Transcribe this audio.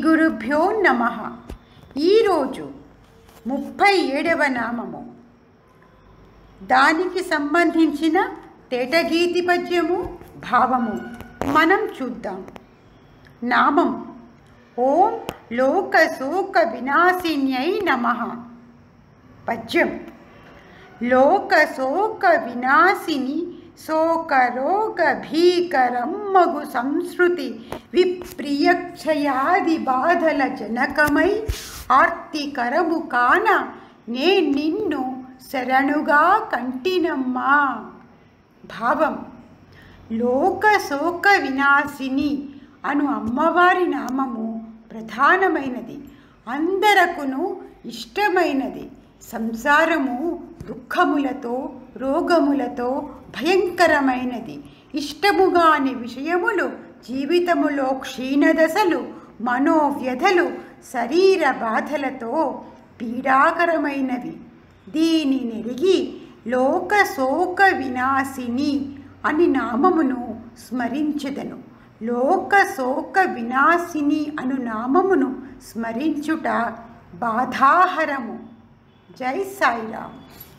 గురుభ్యో నమ ఈరోజు ముప్పై ఏడవ నామము దానికి సంబంధించిన తేటగీతి పద్యము భావము మనం చూద్దాం నామం ఓం లోక శోక వినాశిన్యై నమ పద్యం లోక శోక వినాశిని శోక రోగ భీకరం మగు సంస్కృతి విప్రియక్షయాది బాధల జనకమై ఆర్తికరము కాన నే నిన్ను శరణుగా కంటినమ్మా భావం లోక శోక వినాశిని అను అమ్మవారి నామము ప్రధానమైనది అందరకును ఇష్టమైనది సంసారము దుఃఖములతో రోగములతో భయంకరమైనది ఇష్టముగాని విషయములు జీవితములో క్షీణదశలు మనోవ్యధలు శరీర బాధలతో పీడాకరమైనవి దీని నెరిగి లోక శోక వినాశిని అని నామమును స్మరించెదను లోక శోక వినాశిని అను నామమును స్మరించుట బాధాహరము జై సాయిరామ్